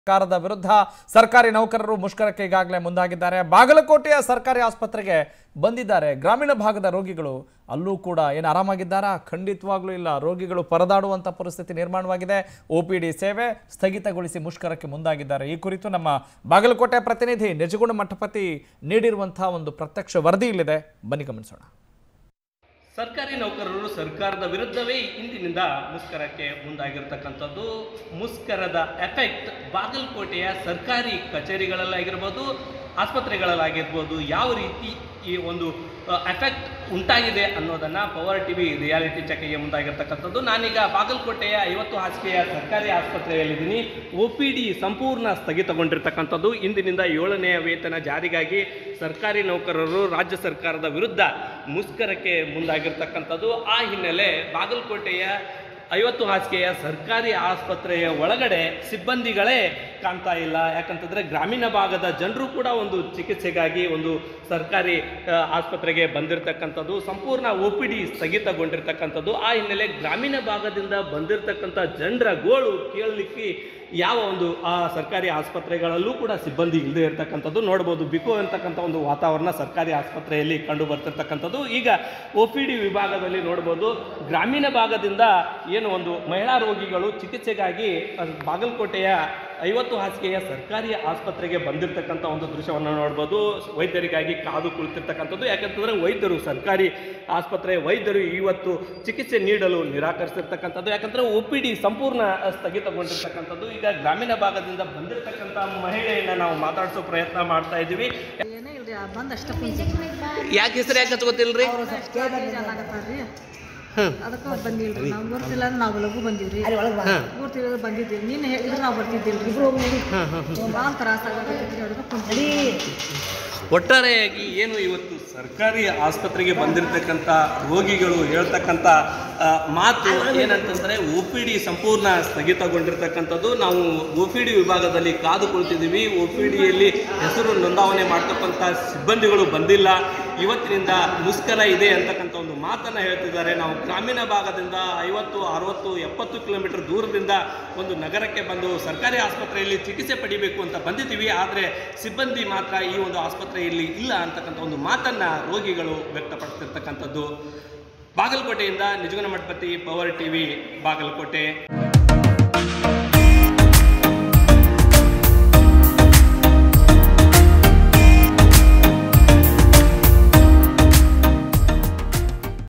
ಸರ್ಕಾರದ ವಿರುದ್ಧ ಸರ್ಕಾರಿ ನೌಕರರು ಮುಷ್ಕರಕ್ಕೆ ಈಗಾಗಲೇ ಮುಂದಾಗಿದ್ದಾರೆ ಬಾಗಲಕೋಟೆಯ ಸರ್ಕಾರಿ ಆಸ್ಪತ್ರೆಗೆ ಬಂದಿದ್ದಾರೆ ಗ್ರಾಮೀಣ ಭಾಗದ ರೋಗಿಗಳು ಅಲ್ಲೂ ಕೂಡ ಏನು ಆರಾಮಾಗಿದ್ದಾರಾ ಖಂಡಿತವಾಗ್ಲೂ ಇಲ್ಲ ರೋಗಿಗಳು ಪರದಾಡುವಂಥ ಪರಿಸ್ಥಿತಿ ನಿರ್ಮಾಣವಾಗಿದೆ ಒ ಪಿ ಡಿ ಸೇವೆ ಸ್ಥಗಿತಗೊಳಿಸಿ ಮುಷ್ಕರಕ್ಕೆ ಮುಂದಾಗಿದ್ದಾರೆ ಈ ಕುರಿತು ನಮ್ಮ ಬಾಗಲಕೋಟೆ ಪ್ರತಿನಿಧಿ ನಿಜಗುಣ ಮಠಪತಿ ನೀಡಿರುವಂತಹ ಒಂದು ಪ್ರತ್ಯಕ್ಷ ವರದಿ ಇಲ್ಲಿದೆ ಬನ್ನಿ ಗಮನಿಸೋಣ ಸರ್ಕಾರಿ ನೌಕರರು ಸರ್ಕಾರದ ವಿರುದ್ಧವೇ ಇಂದಿನಿಂದ ಮುಷ್ಕರಕ್ಕೆ ಮುಂದಾಗಿರ್ತಕ್ಕಂಥದ್ದು ಮುಷ್ಕರದ ಎಫೆಕ್ಟ್ ಬಾಗಲಕೋಟೆಯ ಸರ್ಕಾರಿ ಕಚೇರಿಗಳಲ್ಲಾಗಿರ್ಬೋದು ಆಸ್ಪತ್ರೆಗಳಲ್ಲಾಗಿರ್ಬೋದು ಯಾವ ರೀತಿ ಈ ಒಂದು ಎಫೆಕ್ಟ್ ಉಂಟಾಗಿದೆ ಅನ್ನೋದನ್ನು ಪವರ್ ಟಿ ವಿ ರಿಯಾಲಿಟಿ ಚೆಕ್ಗೆ ಮುಂದಾಗಿರ್ತಕ್ಕಂಥದ್ದು ನಾನೀಗ ಬಾಗಲಕೋಟೆಯ ಐವತ್ತು ಹಾಸಿಗೆಯ ಸರ್ಕಾರಿ ಆಸ್ಪತ್ರೆಯಲ್ಲಿದ್ದೀನಿ ಒ ಪಿ ಡಿ ಸಂಪೂರ್ಣ ಸ್ಥಗಿತಗೊಂಡಿರ್ತಕ್ಕಂಥದ್ದು ಇಂದಿನಿಂದ ಏಳನೆಯ ವೇತನ ಜಾರಿಗಾಗಿ ಸರ್ಕಾರಿ ನೌಕರರು ರಾಜ್ಯ ಸರ್ಕಾರದ ವಿರುದ್ಧ ಮುಷ್ಕರಕ್ಕೆ ಮುಂದಾಗಿರ್ತಕ್ಕಂಥದ್ದು ಆ ಹಿನ್ನೆಲೆ ಬಾಗಲಕೋಟೆಯ ಐವತ್ತು ಹಾಸಿಗೆಯ ಸರ್ಕಾರಿ ಆಸ್ಪತ್ರೆಯ ಒಳಗಡೆ ಸಿಬ್ಬಂದಿಗಳೇ ಕಾಣ್ತಾ ಇಲ್ಲ ಯಾಕಂತಂದರೆ ಗ್ರಾಮೀಣ ಭಾಗದ ಜನರು ಕೂಡ ಒಂದು ಚಿಕಿತ್ಸೆಗಾಗಿ ಒಂದು ಸರ್ಕಾರಿ ಆ, ಆಸ್ಪತ್ರೆಗೆ ಬಂದಿರತಕ್ಕಂಥದ್ದು ಸಂಪೂರ್ಣ ಒ ಪಿ ಡಿ ಸ್ಥಗಿತಗೊಂಡಿರ್ತಕ್ಕಂಥದ್ದು ಆ ಹಿನ್ನೆಲೆ ಗ್ರಾಮೀಣ ಭಾಗದಿಂದ ಬಂದಿರತಕ್ಕಂಥ ಜನರ ಗೋಳು ಕೇಳಲಿಕ್ಕೆ ಯಾವ ಒಂದು ಆ ಸರ್ಕಾರಿ ಆಸ್ಪತ್ರೆಗಳಲ್ಲೂ ಕೂಡ ಸಿಬ್ಬಂದಿ ಇಲ್ಲದೆ ಇರತಕ್ಕಂಥದ್ದು ನೋಡ್ಬೋದು ಬಿಕೋ ಅಂತಕ್ಕಂಥ ಒಂದು ವಾತಾವರಣ ಸರ್ಕಾರಿ ಆಸ್ಪತ್ರೆಯಲ್ಲಿ ಕಂಡು ಬರ್ತಿರ್ತಕ್ಕಂಥದ್ದು ಈಗ ಒ ಪಿ ಡಿ ವಿಭಾಗದಲ್ಲಿ ನೋಡ್ಬೋದು ಗ್ರಾಮೀಣ ಭಾಗದಿಂದ ಏನು ಒಂದು ಮಹಿಳಾ ರೋಗಿಗಳು ಚಿಕಿತ್ಸೆಗಾಗಿ ಅಹ್, ಬಾಗಲಕೋಟೆಯ ಐವತ್ತು ಹಾಸಿಗೆಯ ಸರ್ಕಾರಿ ಆಸ್ಪತ್ರೆಗೆ ಬಂದಿರತಕ್ಕಂಥ ಒಂದು ದೃಶ್ಯವನ್ನು ನೋಡ್ಬೋದು ವೈದ್ಯರಿಗಾಗಿ ಕಾದು ಕುಳಿತಿರ್ತಕ್ಕಂಥದ್ದು ಯಾಕಂತಂದರೆ ವೈದ್ಯರು ಸರ್ಕಾರಿ ಆಸ್ಪತ್ರೆಯ ವೈದ್ಯರು ಇವತ್ತು ಚಿಕಿತ್ಸೆ ನೀಡಲು ನಿರಾಕರಿಸಿರ್ತಕ್ಕಂಥದ್ದು ಯಾಕಂದರೆ ಒ ಪಿ ಡಿ ಸಂಪೂರ್ಣ ಸ್ಥಗಿತಗೊಂಡಿರ್ತಕ್ಕಂಥದ್ದು ಈಗ ಗ್ರಾಮೀಣ ಭಾಗದಿಂದ ಬಂದಿರತಕ್ಕಂಥ ಮಹಿಳೆಯನ್ನ ನಾವು ಮಾತಾಡಿಸೋ ಪ್ರಯತ್ನ ಮಾಡ್ತಾ ಇದ್ದೀವಿ ಏನೇ ಇಲ್ರಿ ಆ ಬಂದ್ ಅಷ್ಟ ಕುಂತಿ ಯಾಕೆ ಹೆಸರು ಯಾಕೆ ಹಚ್ಕೋತಿಲ್ರಿ ಅವ್ರು ಸ್ವಲ್ಪ ಕೇಳಾಕತ್ತಾರ್ರಿ ಅದಕ್ಕೆ ಅವ್ರು ಬಂದಿಲ್ರಿ ನಾವು ಗೊತ್ತಿಲ್ಲ ಅಂದ್ರೆ ನಾವು ಲಘು ಬಂದೀವ್ರಿ ಗೊತ್ತಿಲ್ಲ ಬಂದಿದ್ದೀವಿ ನೀನು ಹೇಳಿದ್ರೆ ನಾವು ಬರ್ತಿದ್ದಿಲ್ರಿ ಭಾಳ ತ್ರಾಸ ಆಗತ್ತೈತ್ರಿ ಅವ್ರಿಗೆ ಕುಂತಿ ಒಟ್ಟಾರೆಯಾಗಿ ಏನು ಇವತ್ತು ಸರ್ಕಾರಿ ಆಸ್ಪತ್ರೆಗೆ ಬಂದಿರತಕ್ಕಂಥ ರೋಗಿಗಳು ಹೇಳ್ತಕ್ಕಂಥ ಆ, ಮಾತು ಏನಂತಂದರೆ ಒ ಪಿ ಡಿ ಸಂಪೂರ್ಣ ಸ್ಥಗಿತಗೊಂಡಿರ್ತಕ್ಕಂಥದ್ದು ನಾವು ಒ ಪಿ ಡಿ ವಿಭಾಗದಲ್ಲಿ ಕಾದು ಕುಳಿತಿದ್ದೀವಿ ಒ ಪಿ ಡಿಯಲ್ಲಿ ಹೆಸರು ನೋಂದಾವಣೆ ಮಾಡ್ತಕ್ಕಂಥ ಸಿಬ್ಬಂದಿಗಳು ಬಂದಿಲ್ಲ ಇವತ್ತಿನಿಂದ ಮುಷ್ಕರ ಇದೆ ಅಂತಕ್ಕಂಥ ಒಂದು ಮಾತನ್ನು ಹೇಳ್ತಿದ್ದಾರೆ ನಾವು ಗ್ರಾಮೀಣ ಭಾಗದಿಂದ ಐವತ್ತು ಅರವತ್ತು ಎಪ್ಪತ್ತು ಕಿಲೋಮೀಟರ್ ದೂರದಿಂದ ಒಂದು ನಗರಕ್ಕೆ ಬಂದು ಸರ್ಕಾರಿ ಆಸ್ಪತ್ರೆಯಲ್ಲಿ ಚಿಕಿತ್ಸೆ ಪಡಿಬೇಕು ಅಂತ ಬಂದಿದ್ದೀವಿ ಆದರೆ ಸಿಬ್ಬಂದಿ ಮಾತ್ರ ಈ ಒಂದು ಆಸ್ಪತ್ರೆಯಲ್ಲಿ ಇಲ್ಲ ಅಂತಕ್ಕಂಥ ಒಂದು ಮಾತನ್ನು ರೋಗಿಗಳು ವ್ಯಕ್ತಪಡಿಸ್ತಿರ್ತಕ್ಕಂಥದ್ದು ಬಾಗಲಕೋಟೆಯಿಂದ ನಿಜಗುಣ ಮಠಪತಿ ಪವರ್ ಟಿವಿ ಬಾಗಲಕೋಟೆ